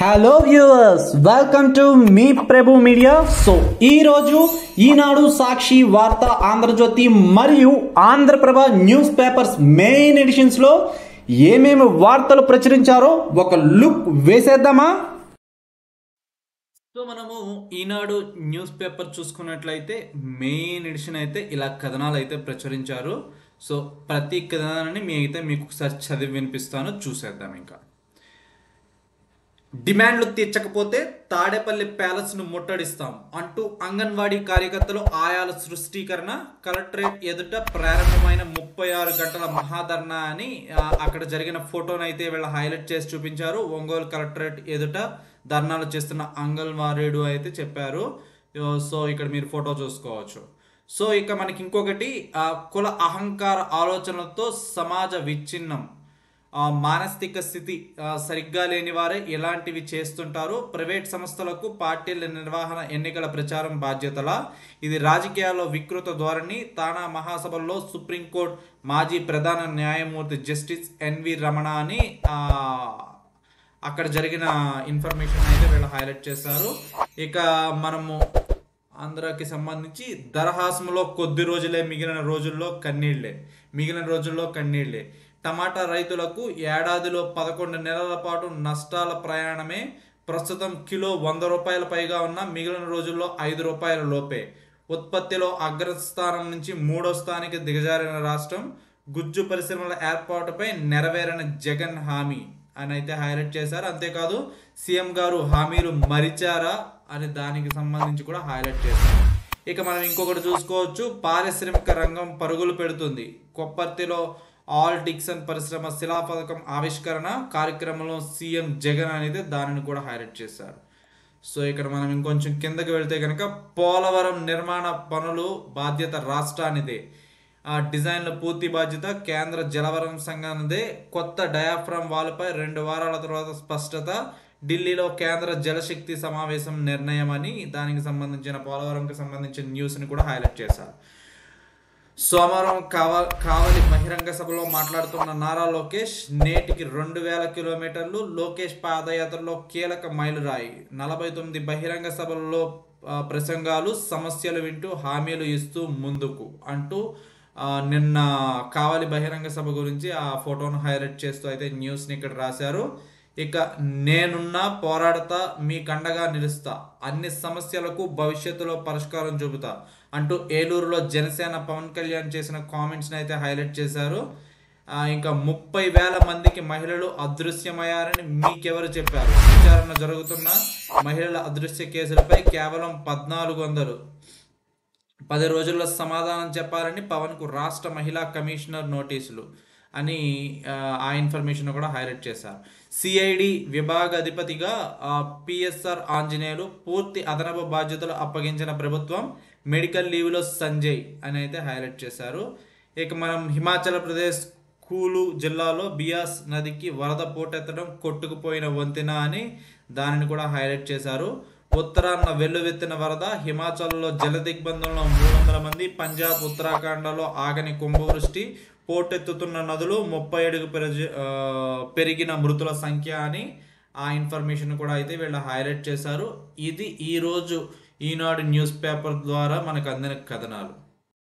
hello viewers welcome to మీ Prabhu media so ఈ రోజు ఈనాడు సాక్షి వార్త ఆంధ్రజ్యోతి మరియు Andhraprabha news papers main editions లో ఏమేమి వార్తలు ప్రచురించారో ఒక లుక్ వేసేద్దామా సో మనము ఈనాడు న్యూస్ పేపర్ చూసుకున్నట్లయితే మెయిన్ ఎడిషన్ అయితే ఇలా కథనాలు అయితే ప్రచురించారు సో ప్రతి కథనాన్ని మీ అయితే మీకు ఒకసారి చదివి వినిపిస్తాను చూసేద్దాం ఇంకా డిమాండ్లు తీర్చకపోతే తాడేపల్లి ప్యాలెస్ ను ముట్టడిస్తాం అంటూ అంగన్వాడీ కార్యకర్తలు ఆయాల సృష్టీకరణ కలెక్టరేట్ ఎదుట ప్రారంభమైన ముప్పై ఆరు గంటల మహాధర్నా అని ఆ, అక్కడ జరిగిన ఫోటోను అయితే వీళ్ళ హైలైట్ చేసి చూపించారు ఒంగోలు కలెక్టరేట్ ఎదుట ధర్నాలు చేస్తున్న అంగన్వాడీడు అయితే చెప్పారు యో, సో ఇక్కడ మీరు ఫోటో చూసుకోవచ్చు సో ఇక మనకి ఇంకొకటి ఆ, కుల అహంకార ఆలోచనలతో సమాజ విచ్ఛిన్నం ఆ, మానసిక స్థితి ఆ, సరిగ్గా లేని వారే ఇలాంటివి చేస్తుంటారు ప్రైవేట్ సంస్థలకు పార్టీల నిర్వహణ ఎన్నికల ప్రచారం బాధ్యతల ఇది రాజకీయాల్లో వికృత ధోరణి తానా మహాసభల్లో సుప్రీంకోర్టు మాజీ ప్రధాన న్యాయమూర్తి జస్టిస్ ఎన్వి రమణ అని ఆ, అక్కడ జరిగిన ఇన్ఫర్మేషన్ అయితే వీళ్ళు హైలైట్ చేశారు ఇక మనము ఆంధ్రాకి సంబంధించి దరహాసంలో కొద్ది రోజులే మిగిలిన రోజుల్లో కన్నీళ్లే మిగిలిన రోజుల్లో కన్నీళ్లే టమాటా రైతులకు ఏడాదిలో పదకొండు నెలల పాటు నష్టాల ప్రయాణమే ప్రస్తుతం కిలో వంద రూపాయల పైగా ఉన్న మిగిలిన రోజుల్లో ఐదు రూపాయల లోపే ఉత్పత్తిలో అగ్రస్థానం నుంచి మూడో స్థానానికి దిగజారిన రాష్ట్రం గుజ్జు పరిశ్రమల ఏర్పాటుపై నెరవేరిన జగన్ హామీ అని అయితే హైలైట్ చేశారు అంతేకాదు సీఎం గారు హామీలు మరిచారా అని దానికి సంబంధించి కూడా హైలైట్ చేశారు ఇక మనం ఇంకొకటి చూసుకోవచ్చు పారిశ్రామిక రంగం పరుగులు పెడుతుంది కొప్పర్తిలో ఆల్ డిక్సన్ పరిశ్రమ శిలా పథకం ఆవిష్కరణ కార్యక్రమంలో సీఎం జగన్ అనేది దానిని కూడా హైలైట్ చేశారు సో ఇక్కడ మనం ఇంకొంచెం కిందకి వెళ్తే కనుక పోలవరం నిర్మాణ పనులు బాధ్యత రాష్ట్రానిదే ఆ డిజైన్ల పూర్తి బాధ్యత కేంద్ర జలవరం సంఘానిదే కొత్త డయాఫ్రామ్ వాల్పై రెండు వారాల తర్వాత స్పష్టత ఢిల్లీలో కేంద్ర జలశక్తి సమావేశం నిర్ణయం అని దానికి సంబంధించిన పోలవరంకి సంబంధించిన న్యూస్ని కూడా హైలైట్ చేశారు సోమవారం కావ కావలి బహిరంగ సభలో మాట్లాడుతున్న నారా లోకేష్ నేటికి రెండు వేల కిలోమీటర్లు లోకేష్ పాదయాత్రలో కీలక మైలురాయి నలభై తొమ్మిది బహిరంగ సభల్లో ఆ, ప్రసంగాలు సమస్యలు వింటూ హామీలు ఇస్తూ ముందుకు అంటూ ఆ, నిన్న కావలి బహిరంగ సభ గురించి ఆ ఫోటోను హైలైట్ చేస్తూ అయితే న్యూస్ని ఇక్కడ రాశారు ఇక నేనున్నా పోరాడతా మీ కండగా నిలుస్తా అన్ని సమస్యలకు భవిష్యత్తులో పరిష్కారం చూపుతా అంటూ ఏలూరులో జనసేన పవన్ కళ్యాణ్ చేసిన కామెంట్స్ని అయితే హైలైట్ చేశారు ఆ, ఇంకా ముప్పై వేల మందికి మహిళలు అదృశ్యమయ్యారని మీకెవరు చెప్పారు విచారణ జరుగుతున్న మహిళల అదృశ్య కేసులపై కేవలం పద్నాలుగు వందలు పది రోజుల్లో సమాధానం చెప్పాలని పవన్కు రాష్ట్ర మహిళా కమిషనర్ నోటీసులు అని ఆ, ఆ ఇన్ఫర్మేషన్ కూడా హైలైట్ చేశారు సిఐడి విభాగ అధిపతిగా పిఎస్ఆర్ ఆంజనేయులు పూర్తి అదనపు బాధ్యతలు అప్పగించిన ప్రభుత్వం మెడికల్ లీవ్లో సంజయ్ అని అయితే హైలైట్ చేశారు ఇక మనం హిమాచల్ ప్రదేశ్ కూలు జిల్లాలో బియాస్ నదికి వరద పోటెత్తడం కొట్టుకుపోయిన వంతెన అని దానిని కూడా హైలైట్ చేశారు ఉత్తరాన వెల్లువెత్తిన వరద హిమాచల్లో జల దిగ్బంధంలో మూడు వందల మంది పంజాబ్ ఉత్తరాఖండ్లో ఆగని కుంభవృష్టి పోటెత్తుతున్న నదులు ముప్పై ఏడుకు పెరిగి ఆ, పెరిగిన మృతుల సంఖ్య అని ఆ ఇన్ఫర్మేషన్ కూడా అయితే వీళ్ళు హైలైట్ చేశారు ఇది ఈరోజు ఈనాడు న్యూస్ పేపర్ ద్వారా మనకు అందిన కథనాలు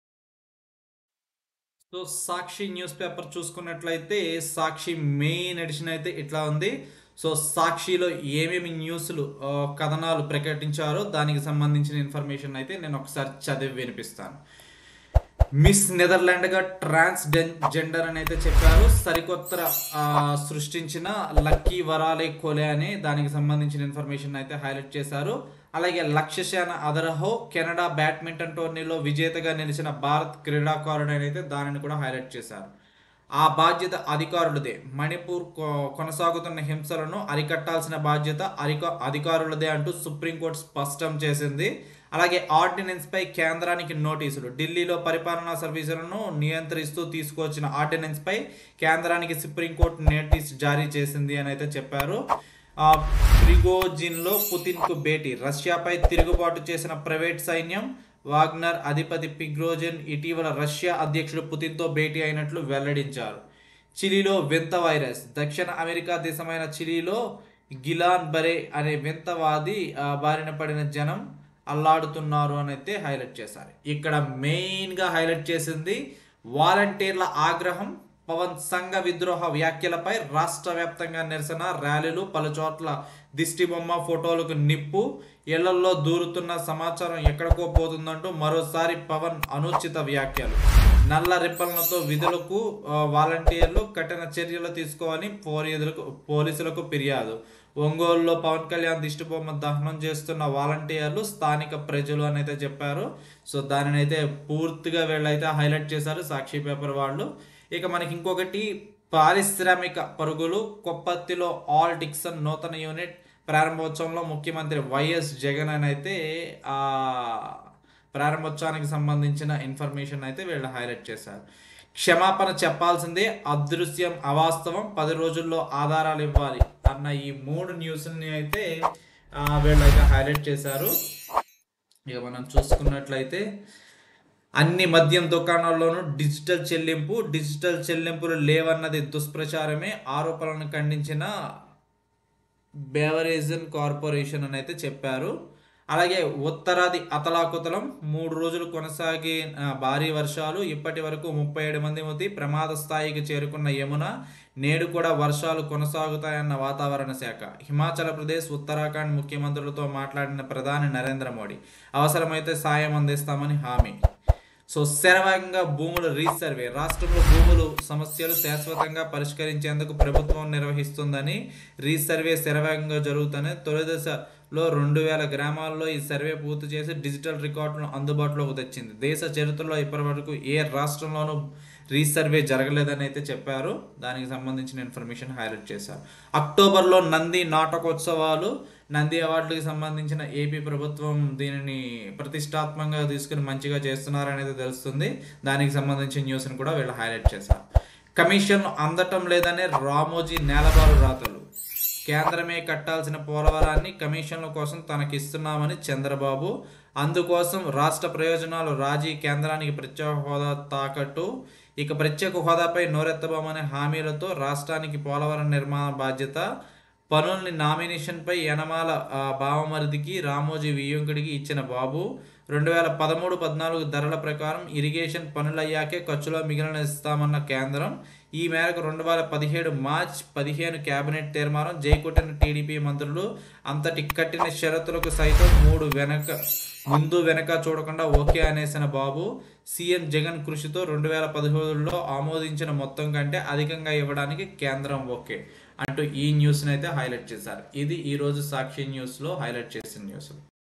సో సాక్షి న్యూస్ పేపర్ చూసుకున్నట్లయితే సాక్షి మెయిన్ ఎడిషన్ అయితే ఇట్లా ఉంది సో సాక్షిలో ఏమేమి న్యూస్లు ఆ, కథనాలు ప్రకటించారో దానికి సంబంధించిన ఇన్ఫర్మేషన్ అయితే నేను ఒకసారి చదివి వినిపిస్తాను మిస్ నెదర్లాండ్గా ట్రాన్స్ జెండర్ అని అయితే చెప్పారు సరికొత్త ఆ, సృష్టించిన లక్కీ వరాలే కోలే అని దానికి సంబంధించిన ఇన్ఫర్మేషన్ అయితే హైలైట్ చేశారు అలాగే లక్ష్యసేన అదరహో కెనడా బ్యాడ్మింటన్ టోర్నీలో విజేతగా నిలిచిన భారత్ క్రీడాకారుడు అని అయితే దానిని కూడా హైలైట్ చేశారు ఆ బాధ్యత అధికారులదే మణిపూర్ కొ- కొనసాగుతున్న హింసలను అరికట్టాల్సిన బాధ్యత అరిక అధికారులదే అంటూ సుప్రీంకోర్టు స్పష్టం చేసింది అలాగే ఆర్డినెన్స్ పై కేంద్రానికి నోటీసులు ఢిల్లీలో పరిపాలనా సర్వీసులను నియంత్రిస్తూ తీసుకొచ్చిన ఆర్డినెన్స్ పై కేంద్రానికి సుప్రీంకోర్టు నోటీస్ జారీ చేసింది అని అయితే చెప్పారు ఆ, ప్రిగోజిన్లో పుతిన్కు భేటీ రష్యాపై తిరుగుబాటు చేసిన ప్రైవేట్ సైన్యం వాగ్నర్ అధిపతి పిగ్రోజిన్ ఇటీవల రష్యా అధ్యక్షుడు పుతిన్తో భేటీ అయినట్లు వెల్లడించారు చిలీలో వింత వైరస్ దక్షిణ అమెరికా దేశమైన చిలీలో గిలాన్ బరే అనే వింతవాది ఆ, బారిన పడిన జనం అల్లాడుతున్నారు అని అయితే హైలైట్ చేశారు ఇక్కడ మెయిన్గా హైలైట్ చేసింది వాలంటీర్ల ఆగ్రహం పవన్ సంఘ విద్రోహ వ్యాఖ్యలపై రాష్ట్ర వ్యాప్తంగా నిరసన ర్యాలీలు పలు చోట్ల దిష్టి బొమ్మ ఫోటోలకు నిప్పు ఇళ్లలో దూరుతున్న సమాచారం ఎక్కడికో పోతుందంటూ మరోసారి పవన్ అనుచిత వ్యాఖ్యలు నల్ల రిప్పలతో విధులకు ఆ, వాలంటీర్లు కఠిన చర్యలు తీసుకోవాలని పోలీసులకు పోలీసులకు ఫిర్యాదు ఒంగోలులో పవన్ కళ్యాణ్ దిష్టి బొమ్మ దహనం చేస్తున్న వాలంటీర్లు స్థానిక ప్రజలు అని అయితే చెప్పారు సో దానిని అయితే పూర్తిగా వీళ్ళైతే హైలైట్ చేశారు సాక్షి పేపర్ వాళ్ళు ఇక మనకి ఇంకొకటి పారిశ్రామిక పరుగులు కొప్పత్తిలో ఆల్ డిక్సన్ నూతన యూనిట్ ప్రారంభోత్సవంలో ముఖ్యమంత్రి వైఎస్ జగన్ అని అయితే ఆ ప్రారంభోత్సవానికి సంబంధించిన ఇన్ఫర్మేషన్ అయితే వీళ్ళు హైలైట్ చేశారు క్షమాపణ చెప్పాల్సిందే అదృశ్యం అవాస్తవం పది రోజుల్లో ఆధారాలు ఇవ్వాలి అన్న ఈ మూడు న్యూస్ని అయితే ఆ, వీళ్ళైతే హైలైట్ చేశారు ఇక మనం చూసుకున్నట్లయితే అన్ని మద్యం దుకాణాల్లోనూ డిజిటల్ చెల్లింపు డిజిటల్ చెల్లింపులు లేవన్నది దుష్ప్రచారమే ఆరోపణలను ఖండించిన బేవరేజన్ కార్పొరేషన్ అని అయితే చెప్పారు అలాగే ఉత్తరాది అతలాకుతలం మూడు రోజులు కొనసాగే ఆ, భారీ వర్షాలు ఇప్పటి వరకు ముప్పై ఏడు మంది మృతి ప్రమాద స్థాయికి చేరుకున్న యమున నేడు కూడా వర్షాలు కొనసాగుతాయన్న వాతావరణ శాఖ హిమాచల్ ప్రదేశ్ ఉత్తరాఖండ్ ముఖ్యమంత్రులతో మాట్లాడిన ప్రధాని నరేంద్ర మోడీ అవసరమైతే సాయం అందిస్తామని హామీ సో శరవేగంగా భూముల రీసర్వే రాష్ట్రంలో భూములు సమస్యలు శాశ్వతంగా పరిష్కరించేందుకు ప్రభుత్వం నిర్వహిస్తుందని రీసర్వే శరవేగంగా జరుగుతుంది తొలి దశలో రెండు వేల గ్రామాల్లో ఈ సర్వే పూర్తి చేసి డిజిటల్ రికార్డులను అందుబాటులోకి తెచ్చింది దేశ చరిత్రలో ఇప్పటివరకు ఏ రాష్ట్రంలోనూ రీసర్వే జరగలేదని అయితే చెప్పారు దానికి సంబంధించిన ఇన్ఫర్మేషన్ హైలైట్ చేశారు అక్టోబర్లో నంది నాటకోత్సవాలు నంది అవార్డులకు సంబంధించిన ఏపీ ప్రభుత్వం దీనిని ప్రతిష్టాత్మకంగా తీసుకుని మంచిగా చేస్తున్నారనేది తెలుస్తుంది దానికి సంబంధించిన న్యూస్ని కూడా వీళ్ళు హైలైట్ చేశారు కమిషన్ అందటం లేదనే రామోజీ నేలబారు రాతలు కేంద్రమే కట్టాల్సిన పోలవరాన్ని కమిషన్ల కోసం తనకిస్తున్నామని చంద్రబాబు అందుకోసం రాష్ట్ర ప్రయోజనాలు రాజీ కేంద్రానికి ప్రత్యేక హోదా తాకట్టు ఇక ప్రత్యేక హోదాపై నోరెత్తబోమనే హామీలతో రాష్ట్రానికి పోలవరం నిర్మాణ బాధ్యత పనుల్ని నామినేషన్పై యనమాల ఆ, బావమరిదికి రామోజీ వియ్యంకుడికి ఇచ్చిన బాబు రెండు వేల పదమూడు పద్నాలుగు ధరల ప్రకారం ఇరిగేషన్ పనులయ్యాకే ఖర్చులో మిగిలిన ఇస్తామన్న కేంద్రం ఈ మేరకు రెండు వేల పదిహేడు మార్చ్ పదిహేను కేబినెట్ తీర్మానం జైకొట్టిన టీడీపీ మంత్రులు అంతటి కట్టిన షరతులకు సైతం మూడు వెనక ముందు వెనక చూడకుండా ఓకే అనేసిన బాబు సీఎం జగన్ కృషితో రెండు వేల పదిహేడులో ఆమోదించిన మొత్తం కంటే అధికంగా ఇవ్వడానికి కేంద్రం ఓకే అంటూ ఈ న్యూస్ని అయితే హైలైట్ చేశారు ఇది ఈ రోజు సాక్షి న్యూస్లో హైలైట్ చేసిన న్యూస్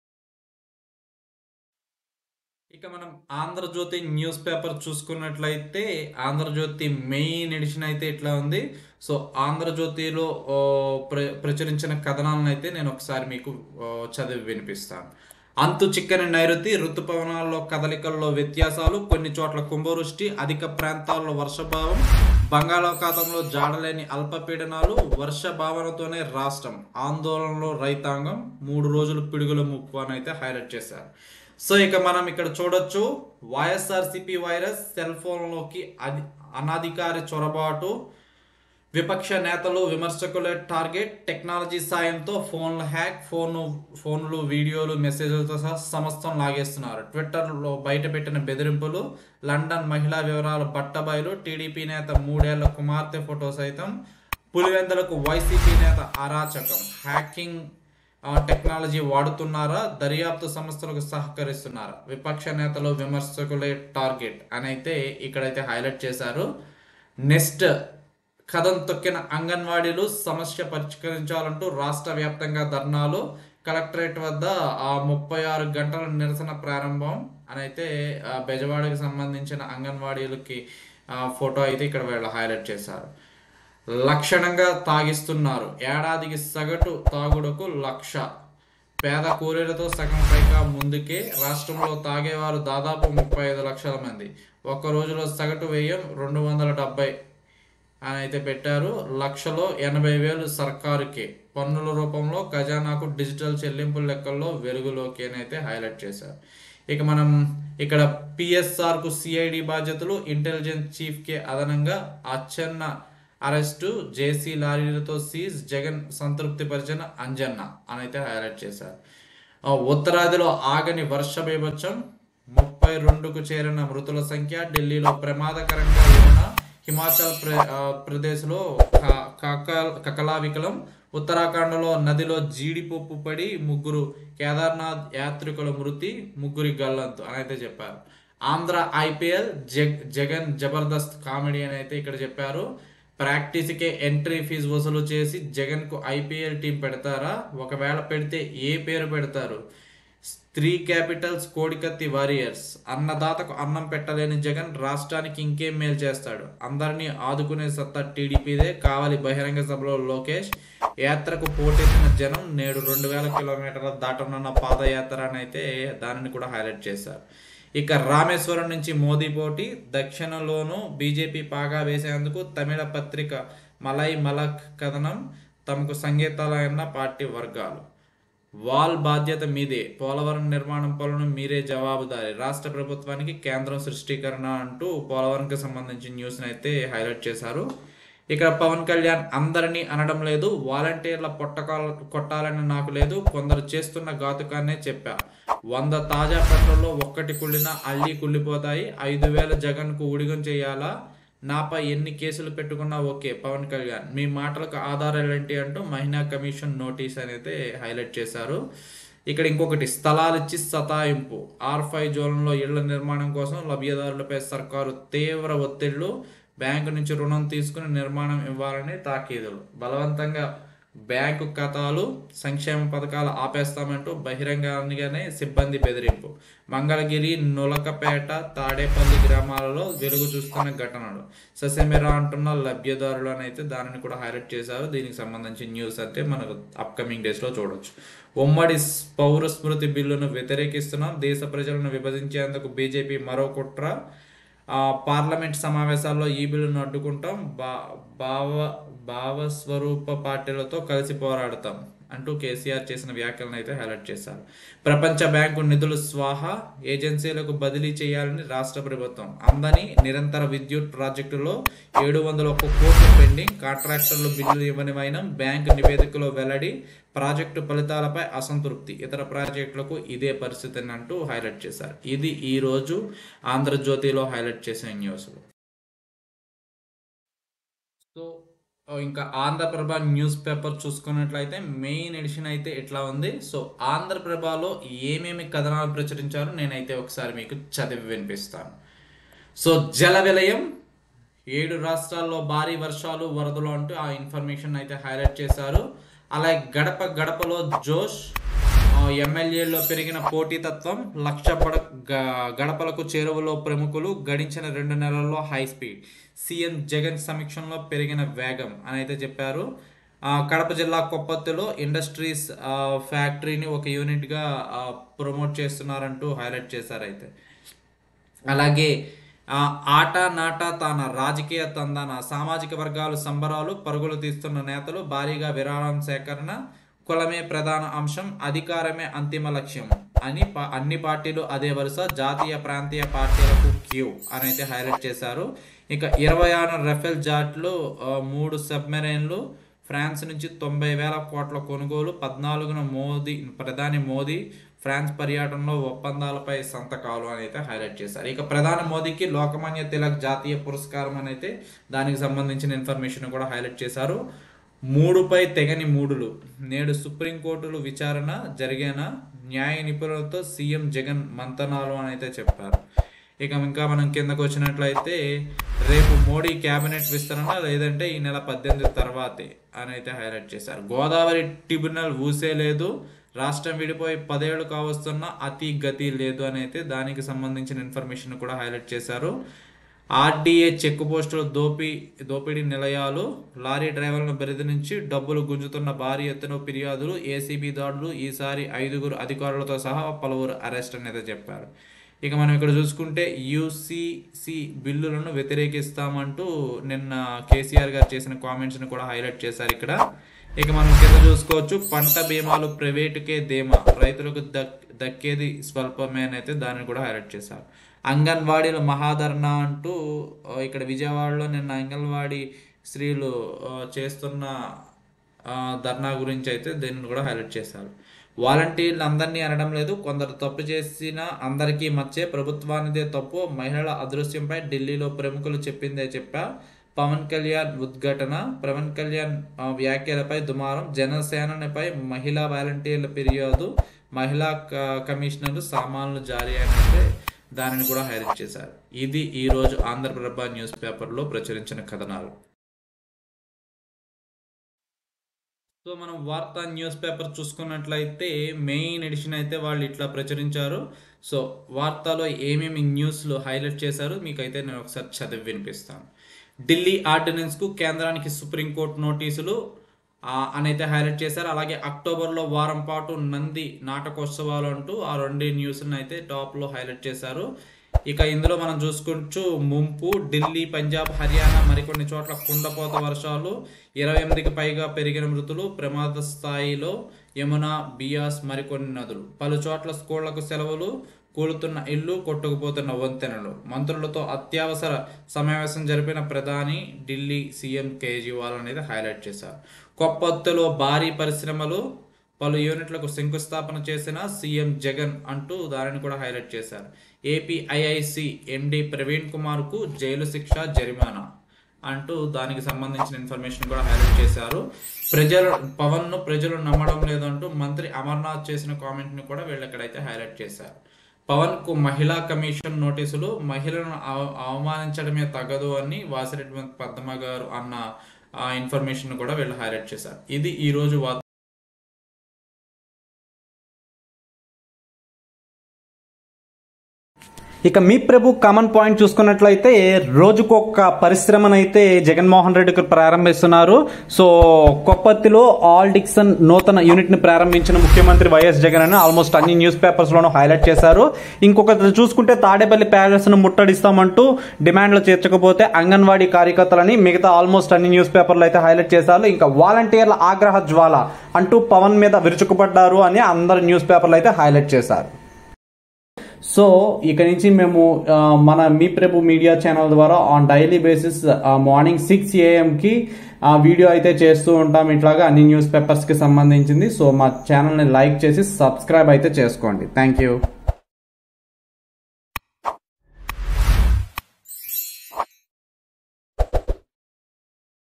ఇక మనం ఆంధ్రజ్యోతి న్యూస్ పేపర్ చూసుకున్నట్లయితే ఆంధ్రజ్యోతి మెయిన్ ఎడిషన్ అయితే ఇట్లా ఉంది సో ఆంధ్రజ్యోతిలో ఓ, ప్ర ప్రచురించిన కథనాలను అయితే నేను ఒకసారి మీకు ఓ, చదివి వినిపిస్తాను అంతు చిక్కని నైరుతి ఋతుపవనాల్లో కదలికల్లో వ్యత్యాసాలు కొన్ని చోట్ల కుంభవృష్టి అధిక ప్రాంతాల్లో వర్షభావం బంగాళాఖాతంలో జాడలేని అల్పపీడనాలు వర్ష భావనతోనే రాష్ట్రం ఆందోళనలో రైతాంగం మూడు రోజులు పిడుగుల ముప్పు అని అయితే హైలైట్ చేశారు సో ఇక మనం ఇక్కడ చూడొచ్చు వైఎస్ఆర్సిపి వైరస్ సెల్ ఫోన్లోకి అది అనాధికారి చొరబాటు విపక్ష నేతలు విమర్శకుల టార్గెట్ టెక్నాలజీ సాయంతో ఫోన్ల హ్యాక్ ఫోన్ ఫోన్లు వీడియోలు మెసేజ్లతో సహా సమస్తం లాగేస్తున్నారు ట్విట్టర్లో బయటపెట్టిన బెదిరింపులు లండన్ మహిళా వివరాలు బట్టబయలు టీడీపీ నేత మూడేళ్ల కుమార్తె ఫోటో సైతం పులివెందులకు వైసీపీ నేత అరాచకం హ్యాకింగ్ ఆ, టెక్నాలజీ వాడుతున్నారా దర్యాప్తు సంస్థలకు సహకరిస్తున్నారా విపక్ష నేతలు విమర్శకులే టార్గెట్ అని అయితే ఇక్కడైతే హైలైట్ చేశారు నెక్స్ట్ కథం తొక్కిన అంగన్వాడీలు సమస్య పరిష్కరించాలంటూ రాష్ట్ర వ్యాప్తంగా ధర్నాలు కలెక్టరేట్ వద్ద ఆ ముప్పై ఆరు గంటల నిరసన ప్రారంభం అని అయితే ఆ, బెజవాడకి సంబంధించిన అంగన్వాడీలకి ఆ, ఫోటో అయితే ఇక్కడ వీళ్ళు హైలైట్ చేశారు లక్షణంగా తాగిస్తున్నారు ఏడాదికి సగటు తాగుడుకు లక్ష పేద కూలీలతో సగం పైగా ముందుకే రాష్ట్రంలో తాగేవారు దాదాపు ముప్పై ఐదు లక్షల మంది ఒక్క రోజులో సగటు వ్యయం రెండు వందల డెబ్బై అని అయితే పెట్టారు లక్షలో ఎనభై వేలు సర్కారుకే పన్నుల రూపంలో ఖజానాకు డిజిటల్ చెల్లింపుల లెక్కల్లో వెలుగులోకి అని అయితే హైలైట్ చేశారు ఇక మనం ఇక్కడ పిఎస్ఆర్కు సిఐడి బాధ్యతలు ఇంటెలిజెన్స్ చీఫ్కే అదనంగా అచ్చెన్న అరెస్టు జేసీ లారీలతో సీజ్ జగన్ సంతృప్తి పరిచిన అంజన్న అని అయితే హైలైట్ చేశారు ఆ, ఉత్తరాదిలో ఆగని వర్ష బీభత్సం ముప్పై రెండుకు చేరిన మృతుల సంఖ్య ఢిల్లీలో ప్రమాదకరంగా ఉన్న హిమాచల్ ప్ర ఆ, ప్రదేశ్లో క- కక- కకలావికలం ఉత్తరాఖండ్లో నదిలో జీడిపప్పు పడి ముగ్గురు కేదార్నాథ్ యాత్రికుల మృతి ముగ్గురి గల్లంతు అని అయితే చెప్పారు ఆంధ్ర ఐపీఎల్ జగ్ జగన్ జబర్దస్త్ కామెడీ అని అయితే ఇక్కడ చెప్పారు ప్రాక్టీస్కే ఎంట్రీ ఫీజు వసూలు చేసి జగన్కు ఐపీఎల్ టీం పెడతారా ఒకవేళ పెడితే ఏ పేరు పెడతారు స్త్రీ క్యాపిటల్స్ కోడికత్తి వారియర్స్ అన్నదాతకు అన్నం పెట్టలేని జగన్ రాష్ట్రానికి ఇంకేం మేలు చేస్తాడు అందరినీ ఆదుకునే సత్తా టీడీపీదే కావాలి బహిరంగ సభలో లోకేష్ యాత్రకు పోటెత్తిన జనం నేడు రెండు వేల కిలోమీటర్ల దాటనున్న పాదయాత్ర అని అయితే దానిని కూడా హైలైట్ చేశారు ఇక రామేశ్వరం నుంచి మోదీ పోటీ దక్షిణలోనూ బీజేపీ పాగా వేసేందుకు తమిళ పత్రిక మలై మలక్ కథనం తమకు సంగీతాలైన పార్టీ వర్గాలు వాల్ బాధ్యత మీదే పోలవరం నిర్మాణం పనులను మీరే జవాబుదారి రాష్ట్ర ప్రభుత్వానికి కేంద్రం సృష్టీకరణ అంటూ పోలవరంకి సంబంధించిన న్యూస్ని అయితే హైలైట్ చేశారు ఇక్కడ పవన్ కళ్యాణ్ అందరినీ అనడం లేదు వాలంటీర్ల పొట్టకాల కొట్టాలని నాకు లేదు కొందరు చేస్తున్న ఘాతుకాన్నే చెప్పా వంద తాజా పట్లలో ఒక్కటి కుళ్ళినా అల్లి కుళ్ళిపోతాయి ఐదు వేల జగన్కు ఉడిగం చేయాలా నాపై ఎన్ని కేసులు పెట్టుకున్నా ఓకే పవన్ కళ్యాణ్ మీ మాటలకు ఆధారాలు ఏంటి అంటూ మహిళా కమిషన్ నోటీస్ అనేది హైలైట్ చేశారు ఇక్కడ ఇంకొకటి స్థలాలు ఇచ్చి సతాయింపు ఆర్ ఫైవ్ జోన్లో ఇళ్ల నిర్మాణం కోసం లబ్ధిదారులపై సర్కారు తీవ్ర ఒత్తిళ్లు బ్యాంకు నుంచి రుణం తీసుకుని నిర్మాణం ఇవ్వాలని తాకీదులు బలవంతంగా బ్యాంకు ఖాతాలు సంక్షేమ పథకాలు ఆపేస్తామంటూ బహిరంగంగానే సిబ్బంది బెదిరింపు మంగళగిరి నులకపేట తాడేపల్లి గ్రామాలలో వెలుగు చూస్తున్న ఘటనలు ససెమిరా అంటున్న లబ్ధిదారులు అని అయితే దానిని కూడా హైలైట్ చేశారు దీనికి సంబంధించిన న్యూస్ అయితే మనకు అప్కమింగ్ డేస్లో చూడొచ్చు ఉమ్మడి స్- పౌర స్మృతి బిల్లును వ్యతిరేకిస్తున్నాం దేశ ప్రజలను విభజించేందుకు బీజేపీ మరో కుట్ర ఆ, పార్లమెంట్ సమావేశాల్లో ఈ బిల్లును అడ్డుకుంటాం బా భావ భావస్వరూప పార్టీలతో కలిసి పోరాడతాం అంటూ కేసీఆర్ చేసిన వ్యాఖ్యలను అయితే హైలైట్ చేశారు ప్రపంచ బ్యాంకు నిధులు స్వాహా ఏజెన్సీలకు బదిలీ చేయాలని రాష్ట్ర ప్రభుత్వం అందని నిరంతర విద్యుత్ ప్రాజెక్టులో ఏడు వందల ఒక్క కోట్లు పెండింగ్ కాంట్రాక్టర్లు బిల్లులు ఇవ్వని వైనం బ్యాంకు నివేదికలో వెల్లడి ప్రాజెక్టు ఫలితాలపై అసంతృప్తి ఇతర ప్రాజెక్టులకు ఇదే పరిస్థితి అని అంటూ హైలైట్ చేశారు ఇది ఈ రోజు ఆంధ్రజ్యోతిలో హైలైట్ చేసిన న్యూస్ సో ఓ, ఇంకా ఆంధ్రప్రభ న్యూస్ పేపర్ చూసుకున్నట్లయితే మెయిన్ ఎడిషన్ అయితే ఇట్లా ఉంది సో ఆంధ్రప్రభలో ఏమేమి కథనాలు ప్రచురించారో నేనైతే ఒకసారి మీకు చదివి వినిపిస్తాను సో జల విలయం ఏడు రాష్ట్రాల్లో భారీ వర్షాలు వరదలు అంటూ ఆ ఇన్ఫర్మేషన్ అయితే హైలైట్ చేశారు అలాగే గడప గడపలో జోష్ ఆ, ఎమ్మెల్యేల్లో పెరిగిన పోటీతత్వం లక్ష పడ గ- గడపలకు చేరువలో ప్రముఖులు గడించిన రెండు నెలల్లో హై స్పీడ్ సీఎం జగన్ సమీక్షంలో పెరిగిన వేగం అని అయితే చెప్పారు ఆ, కడప జిల్లా కొప్పత్తులో ఇండస్ట్రీస్ ఆ, ఫ్యాక్టరీని ఒక యూనిట్గా ఆ, ప్రమోట్ చేస్తున్నారంటూ హైలైట్ చేశారు అయితే అలాగే ఆ, ఆట నాట తాన రాజకీయ తందాన సామాజిక వర్గాలు సంబరాలు పరుగులు తీస్తున్న నేతలు భారీగా విరాళం సేకరణ కులమే ప్రధాన అంశం అధికారమే అంతిమ లక్ష్యం అని పా- అన్ని పార్టీలు అదే వరుస జాతీయ ప్రాంతీయ పార్టీలకు క్యూ అని అయితే హైలైట్ చేశారు ఇక ఇరవై ఆరు రఫేల్ జాట్లు ఆ, మూడు సబ్మెరైన్లు ఫ్రాన్స్ నుంచి తొంభై వేల కోట్ల కొనుగోలు పద్నాలుగున మోదీ ప్రధాని మోదీ ఫ్రాన్స్ పర్యటనలో ఒప్పందాలపై సంతకాలు అని అయితే హైలైట్ చేశారు ఇక ప్రధాని మోదీకి లోకమాన్య తిలక్ జాతీయ పురస్కారం అని అయితే దానికి సంబంధించిన ఇన్ఫర్మేషన్ కూడా హైలైట్ చేశారు మూడుపై తెగని మూడులు నేడు సుప్రీంకోర్టులు విచారణ జరిగిన న్యాయ నిపుణులతో సీఎం జగన్ మంతనాలు అని అయితే చెప్పారు ఇక ఇంకా మనం కిందకు వచ్చినట్లయితే రేపు మోడీ కేబినెట్ విస్తరణ లేదంటే ఈ నెల పద్దెనిమిది తర్వాతే అని అయితే హైలైట్ చేశారు గోదావరి ట్రిబ్యునల్ ఊసే లేదు రాష్ట్రం విడిపోయి పదేళ్లు కావస్తున్న అతి గతి లేదు అని అయితే దానికి సంబంధించిన ఇన్ఫర్మేషన్ కూడా హైలైట్ చేశారు ఆర్డీఏ చెక్ పోస్టుల దోపి దోపిడీ నిలయాలు లారీ డ్రైవర్లను బెరది నుంచి డబ్బులు గుంజుతున్న భారీ ఎత్తున ఫిర్యాదులు ఏసీబీ దాడులు ఈసారి ఐదుగురు అధికారులతో సహా పలువురు అరెస్ట్ అనేది చెప్పారు ఇక మనం ఇక్కడ చూసుకుంటే యూసీసీ బిల్లులను వ్యతిరేకిస్తామంటూ నిన్న కేసీఆర్ గారు చేసిన కామెంట్స్ని కూడా హైలైట్ చేశారు ఇక్కడ ఇక మనం కింద చూసుకోవచ్చు పంట బీమాలు ప్రైవేటుకే ధీమా రైతులకు దక్ దక్కేది స్వల్పమే అని అయితే దాన్ని కూడా హైలైట్ చేశారు అంగన్వాడీల మహాధరణ అంటూ ఆ, ఇక్కడ విజయవాడలో నిన్న అంగన్వాడీ స్త్రీలు ఆ, చేస్తున్న ఆ, ధర్నా గురించి అయితే దీన్ని కూడా హైలైట్ చేశారు వాలంటీర్లు అందరినీ అనడం లేదు కొందరు తప్పు చేసిన అందరికీ మచ్చే ప్రభుత్వానిదే తప్పు మహిళల అదృశ్యంపై ఢిల్లీలో ప్రముఖులు చెప్పిందే చెప్పా పవన్ కళ్యాణ్ ఉద్ఘాటన పవన్ కళ్యాణ్ ఆ, వ్యాఖ్యలపై దుమారం జనసేనపై మహిళా వాలంటీర్ల ఫిర్యాదు మహిళా క- కమిషనర్ సామాన్లు జారీ అయినట్టే దానిని కూడా హైలైట్ చేశారు ఇది ఈ రోజు ఆంధ్రప్రభ న్యూస్ పేపర్లో ప్రచురించిన కథనాలు సో మనం వార్తా న్యూస్ పేపర్ చూసుకున్నట్లయితే మెయిన్ ఎడిషన్ అయితే వాళ్ళు ఇట్లా ప్రచురించారు సో వార్తలో ఏమేమి న్యూస్లు హైలైట్ చేశారు మీకైతే నేను ఒకసారి చదివి వినిపిస్తాను ఢిల్లీ ఆర్డినెన్స్కు కేంద్రానికి సుప్రీంకోర్టు నోటీసులు ఆ, అని అయితే హైలైట్ చేశారు అలాగే అక్టోబర్లో వారం పాటు నంది నాటకోత్సవాలు అంటూ ఆ రెండు న్యూస్లను అయితే టాప్లో హైలైట్ చేశారు ఇక ఇందులో మనం చూసుకోవచ్చు ముంపు ఢిల్లీ పంజాబ్ హర్యానా మరికొన్ని చోట్ల కుండపోత వర్షాలు ఇరవై ఎనిమిదికి పైగా పెరిగిన మృతులు ప్రమాద స్థాయిలో యమున బియాస్ మరికొన్ని నదులు పలు చోట్ల స్కూళ్లకు సెలవులు కూలుతున్న ఇల్లు కొట్టుకుపోతున్న వంతెనలు మంత్రులతో అత్యవసర సమావేశం జరిపిన ప్రధాని ఢిల్లీ సీఎం కేజ్రీవాల్ అనేది హైలైట్ చేశారు కొప్పత్తులో భారీ పరిశ్రమలు పలు యూనిట్లకు శంకుస్థాపన చేసిన సీఎం జగన్ అంటూ దానిని కూడా హైలైట్ చేశారు ఏపీ ఐఐసి ఎండి ప్రవీణ్ కుమార్కు జైలు శిక్ష జరిమానా అంటూ దానికి సంబంధించిన ఇన్ఫర్మేషన్ కూడా హైలైట్ చేశారు ప్రజలు పవన్ ను ప్రజలు నమ్మడం లేదంటూ మంత్రి అమర్నాథ్ చేసిన కామెంట్ ని కూడా వీళ్ళు ఇక్కడైతే హైలైట్ చేశారు పవన్ కు మహిళా కమిషన్ నోటీసులు మహిళలను అవ- అవమానించడమే తగదు అని వాసిరెడ్డి పద్మ గారు అన్న ఆ ఇన్ఫర్మేషన్ కూడా వీళ్ళు హైలైట్ చేశారు ఇది ఈ రోజు వార్త ఇక మీ ప్రభు కామన్ పాయింట్ చూసుకున్నట్లయితే రోజుకొక పరిశ్రమనైతే జగన్మోహన్ రెడ్డికి ప్రారంభిస్తున్నారు సో కొప్పత్తిలో ఆల్ డిక్సన్ నూతన యూనిట్ ని ప్రారంభించిన ముఖ్యమంత్రి వైఎస్ జగన్ అని ఆల్మోస్ట్ అన్ని న్యూస్ పేపర్స్ లోనూ హైలైట్ చేశారు ఇంకొక చూసుకుంటే తాడేపల్లి ప్యాలెస్ ను ముట్టడిస్తామంటూ డిమాండ్లు చేర్చకపోతే అంగన్వాడీ కార్యకర్తలని మిగతా ఆల్మోస్ట్ అన్ని న్యూస్ పేపర్లు అయితే హైలైట్ చేశారు ఇంకా వాలంటీర్ల ఆగ్రహ జ్వాల అంటూ పవన్ మీద విరుచుకుపడ్డారు అని అందరు న్యూస్ పేపర్లు అయితే హైలైట్ చేశారు సో ఇక నుంచి మేము ఆ, మన మీ ప్రభు మీడియా ఛానల్ ద్వారా on daily basis morning six ఏఎంకి ఆ వీడియో అయితే చేస్తూ ఉంటాం ఇట్లాగా అన్ని న్యూస్ పేపర్స్కి సంబంధించింది సో మా ఛానల్ని లైక్ చేసి సబ్స్క్రైబ్ అయితే చేసుకోండి థ్యాంక్ యూ